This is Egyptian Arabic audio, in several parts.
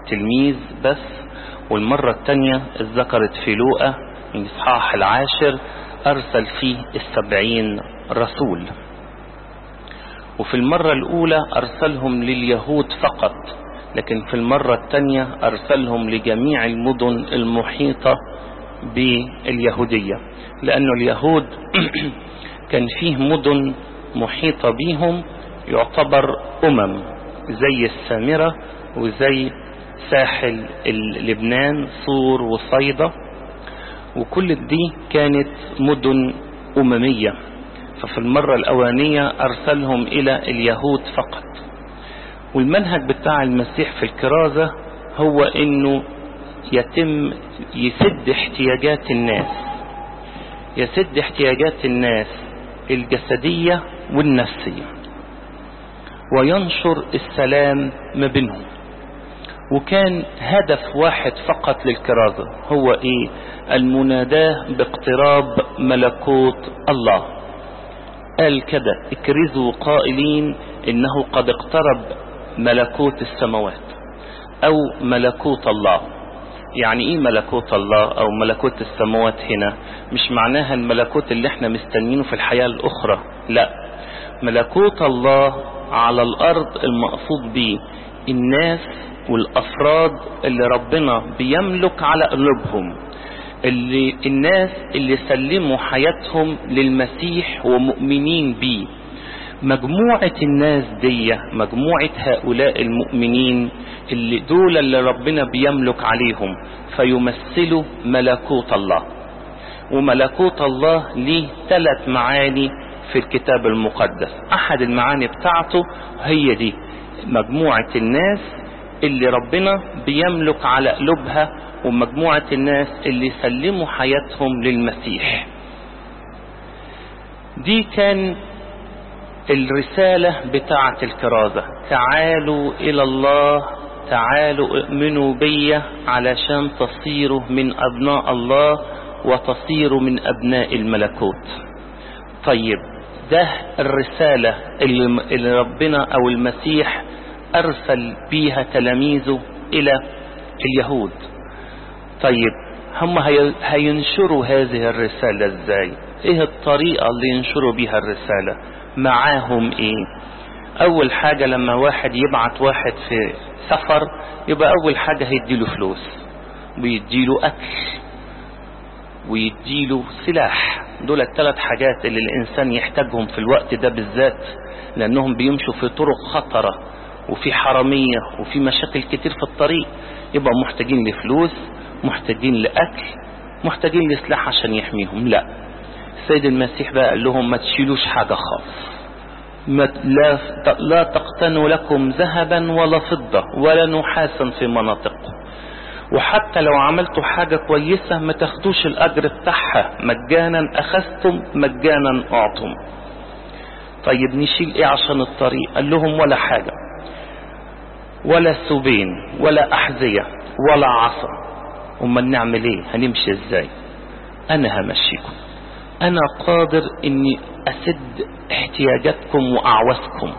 تلميذ بس والمرة التانية اتذكرت في لوقا من إصحاح العاشر أرسل فيه السبعين رسول وفي المرة الأولى أرسلهم لليهود فقط لكن في المرة الثانية أرسلهم لجميع المدن المحيطة باليهودية لأنه اليهود كان فيه مدن محيطة بيهم يعتبر أمم زي السامرة وزي ساحل لبنان صور وصيدا وكل دي كانت مدن أممية ففي المرة الأولانية أرسلهم إلى اليهود فقط والمنهج بتاع المسيح في الكرازة هو إنه يتم يسد احتياجات الناس يسد احتياجات الناس الجسدية والنفسية وينشر السلام ما بينهم وكان هدف واحد فقط للكرازة هو ايه المناداة باقتراب ملكوت الله قال كده اكرزوا قائلين انه قد اقترب ملكوت السماوات او ملكوت الله يعني ايه ملكوت الله او ملكوت السماوات هنا مش معناها الملكوت اللي احنا مستنينه في الحياة الاخرى لا ملكوت الله على الارض المقصود به الناس والافراد اللي ربنا بيملك على قلوبهم اللي الناس اللي سلموا حياتهم للمسيح ومؤمنين بيه مجموعة الناس دي مجموعة هؤلاء المؤمنين اللي دول اللي ربنا بيملك عليهم فيمثلوا ملكوت الله وملكوت الله ليه ثلاث معاني في الكتاب المقدس احد المعاني بتاعته هي دي مجموعة الناس اللي ربنا بيملك على قلوبها ومجموعة الناس اللي سلموا حياتهم للمسيح دي كان الرسالة بتاعة الكرازة تعالوا إلى الله تعالوا اؤمنوا بي علشان تصيروا من أبناء الله وتصيروا من أبناء الملكوت طيب ده الرسالة اللي اللي ربنا أو المسيح أرسل بيها تلاميذه إلى اليهود طيب هم هينشروا هذه الرسالة ازاي ايه الطريقة اللي ينشروا بيها الرسالة معاهم ايه اول حاجة لما واحد يبعت واحد في سفر يبقى اول حاجة هيديله فلوس ويديله اكل ويديله سلاح دول الثلاث حاجات اللي الانسان يحتاجهم في الوقت ده بالذات لانهم بيمشوا في طرق خطرة وفي حرامية وفي مشاكل كتير في الطريق يبقى محتاجين لفلوس محتاجين لأكل محتاجين لسلاح عشان يحميهم لا السيد المسيح بقى قال لهم ما تشيلوش حاجة خالص ما لا, لا تقتنوا لكم ذهبا ولا فضة ولا نحاسا في مناطقكم وحتى لو عملتوا حاجة كويسة ما تاخدوش الأجر بتاعها مجانا أخذتم مجانا أعطم طيب نشيل ايه عشان الطريق قال لهم ولا حاجة ولا ثوبين ولا أحذية ولا عصا امال نعمل ايه هنمشي ازاي انا همشيكم انا قادر اني اسد احتياجاتكم واعوزكم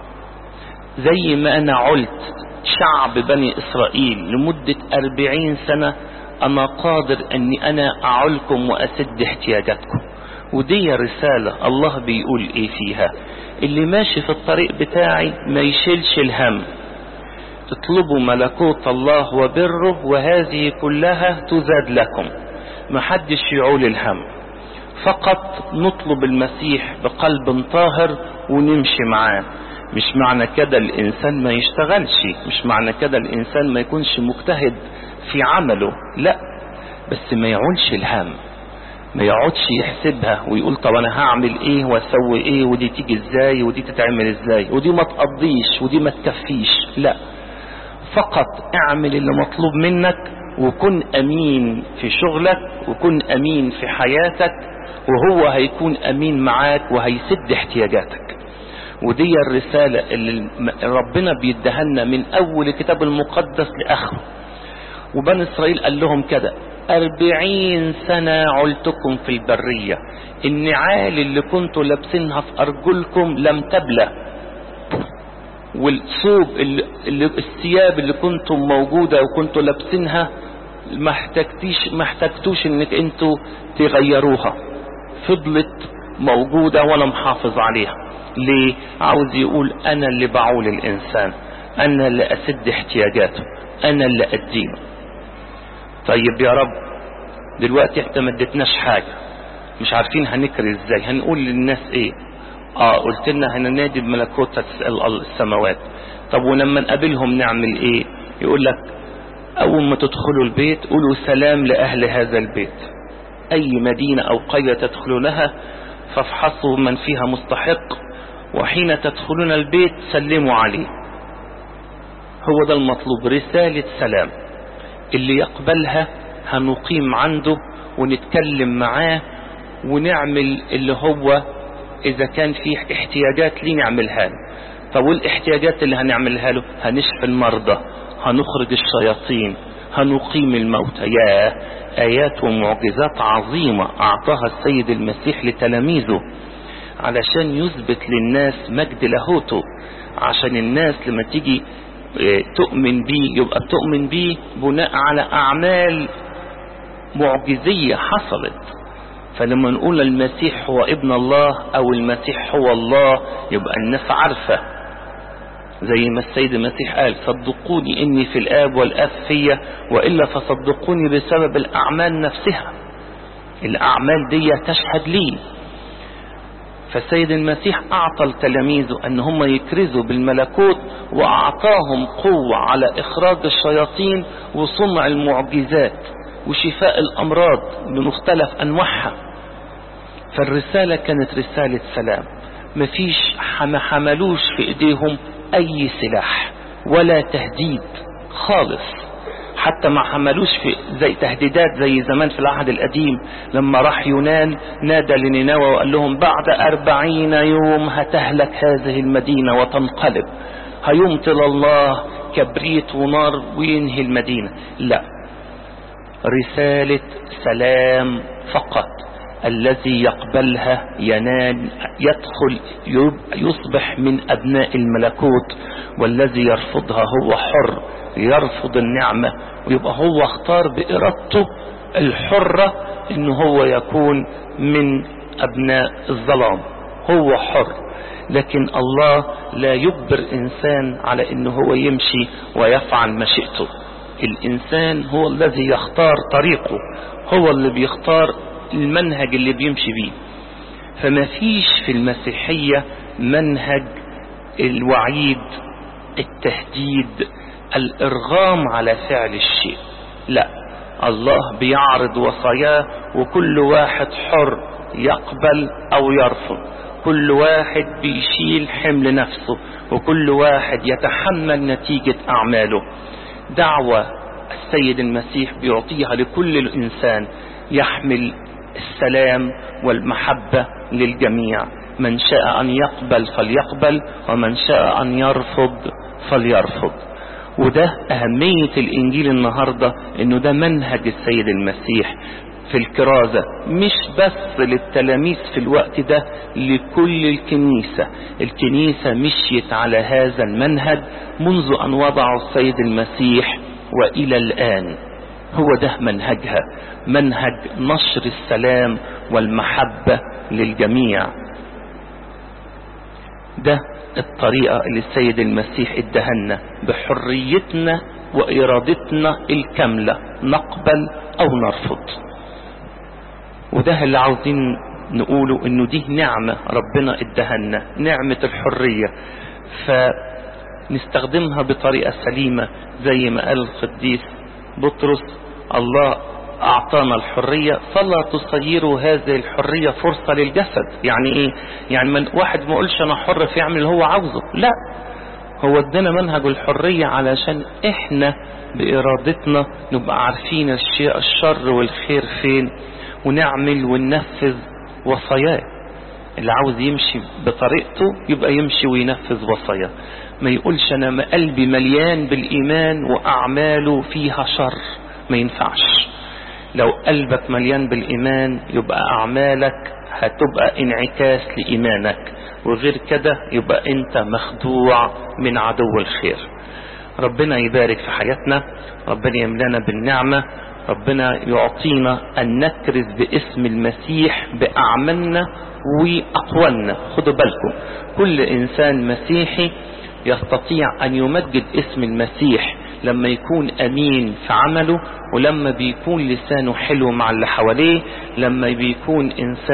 زي ما انا علت شعب بني اسرائيل لمدة اربعين سنة انا قادر اني انا اعلكم واسد احتياجاتكم ودي رسالة الله بيقول ايه فيها اللي ماشي في الطريق بتاعي ما يشيلش الهم اطلبوا ملكوت الله وبره وهذه كلها تزاد لكم محدش يعول الهم فقط نطلب المسيح بقلب طاهر ونمشي معاه مش معنى كده الانسان ما يشتغلش مش معنى كده الانسان ما يكونش مجتهد في عمله لا بس ما يعولش الهم ما يقعدش يحسبها ويقول طب انا هعمل ايه واسوي ايه ودي تيجي ازاي ودي تتعمل ازاي ودي ما تقضيش ودي ما تكفيش لا فقط اعمل اللي مطلوب منك وكن امين في شغلك وكن امين في حياتك وهو هيكون امين معاك وهيسد احتياجاتك ودي الرسالة اللي ربنا بيدهنا من اول الكتاب المقدس لاخره وبني اسرائيل قال لهم كده أربعين سنة علتكم في البرية النعال اللي كنتوا لابسينها في أرجلكم لم تبلى والثوب اللي, اللي الثياب اللي كنتم موجودة وكنتوا لابسينها ما احتجتيش ما احتجتوش انك انتوا تغيروها فضلت موجودة وانا محافظ عليها ليه عاوز يقول انا اللي بعول الانسان انا اللي اسد احتياجاته انا اللي اديله طيب يا رب دلوقتي احنا ما اديتناش حاجة مش عارفين هنكر ازاي هنقول للناس ايه اه قلت لنا هننادي بملكوت السماوات طب ولما نقابلهم نعمل ايه يقول لك اول ما تدخلوا البيت قولوا سلام لاهل هذا البيت اي مدينة او قرية تدخلونها فافحصوا من فيها مستحق وحين تدخلون البيت سلموا عليه هو ده المطلوب رسالة سلام اللي يقبلها هنقيم عنده ونتكلم معاه ونعمل اللي هو اذا كان فيه احتياجات ليه نعملها له طب والاحتياجات اللي هنعملها له هنشفي المرضى هنخرج الشياطين هنقيم الموتى يا ايات ومعجزات عظيمة اعطاها السيد المسيح لتلاميذه علشان يثبت للناس مجد لاهوته عشان الناس لما تيجي تؤمن بيه يبقى بتؤمن بيه بناء على اعمال معجزية حصلت فلما نقول المسيح هو ابن الله او المسيح هو الله يبقى الناس عارفة زي ما السيد المسيح قال صدقوني اني في الاب والاب فيا والا فصدقوني بسبب الاعمال نفسها الاعمال دي تشهد لي فالسيد المسيح اعطى لتلاميذه ان هم يكرزوا بالملكوت واعطاهم قوة على اخراج الشياطين وصنع المعجزات وشفاء الامراض بمختلف انواعها فالرسالة كانت رسالة سلام مفيش ما حملوش في ايديهم اي سلاح ولا تهديد خالص حتى ما حملوش في زي تهديدات زي زمان في العهد القديم لما راح يونان نادى لنينوى وقال لهم بعد أربعين يوم هتهلك هذه المدينة وتنقلب هيمطل الله كبريت ونار وينهي المدينة لا رسالة سلام فقط الذي يقبلها ينال يدخل يصبح من أبناء الملكوت والذي يرفضها هو حر يرفض النعمة ويبقى هو اختار بإرادته الحرة ان هو يكون من أبناء الظلام هو حر لكن الله لا يجبر إنسان على انه هو يمشي ويفعل مشيئته الإنسان هو الذي يختار طريقه هو اللي بيختار المنهج اللي بيمشي بيه فما فيش في المسيحية منهج الوعيد التهديد الارغام على فعل الشيء لا الله بيعرض وصاياه وكل واحد حر يقبل او يرفض كل واحد بيشيل حمل نفسه وكل واحد يتحمل نتيجة اعماله دعوة السيد المسيح بيعطيها لكل الانسان يحمل السلام والمحبة للجميع من شاء ان يقبل فليقبل ومن شاء ان يرفض فليرفض وده أهمية الإنجيل النهاردة إنه ده منهج السيد المسيح في الكرازة مش بس للتلاميذ في الوقت ده لكل الكنيسة الكنيسة مشيت على هذا المنهج منذ أن وضعوا السيد المسيح وإلى الآن هو ده منهجها منهج نشر السلام والمحبة للجميع ده الطريقة اللي السيد المسيح ادهنا بحريتنا وإرادتنا الكاملة نقبل أو نرفض وده اللي عاوزين نقوله انه دي نعمة ربنا ادهنا نعمة الحرية فنستخدمها بطريقة سليمة زي ما قال القديس بطرس الله اعطانا الحرية فلا تصيروا هذه الحرية فرصة للجسد يعني ايه يعني من واحد ما يقولش انا حر في يعمل اللي هو عاوزه لا هو ادانا منهج الحرية علشان احنا بارادتنا نبقى عارفين الشيء الشر والخير فين ونعمل وننفذ وصاياه اللي عاوز يمشي بطريقته يبقى يمشي وينفذ وصاياه ما يقولش انا قلبي مليان بالايمان واعماله فيها شر ما ينفعش لو قلبك مليان بالإيمان يبقى أعمالك هتبقى انعكاس لإيمانك وغير كده يبقى انت مخدوع من عدو الخير ربنا يبارك في حياتنا ربنا يملانا بالنعمة ربنا يعطينا أن نكرز باسم المسيح بأعمالنا وأقوالنا خدوا بالكم كل إنسان مسيحي يستطيع أن يمجد اسم المسيح لما يكون أمين في عمله ولما بيكون لسانه حلو مع اللي حواليه لما بيكون إنسان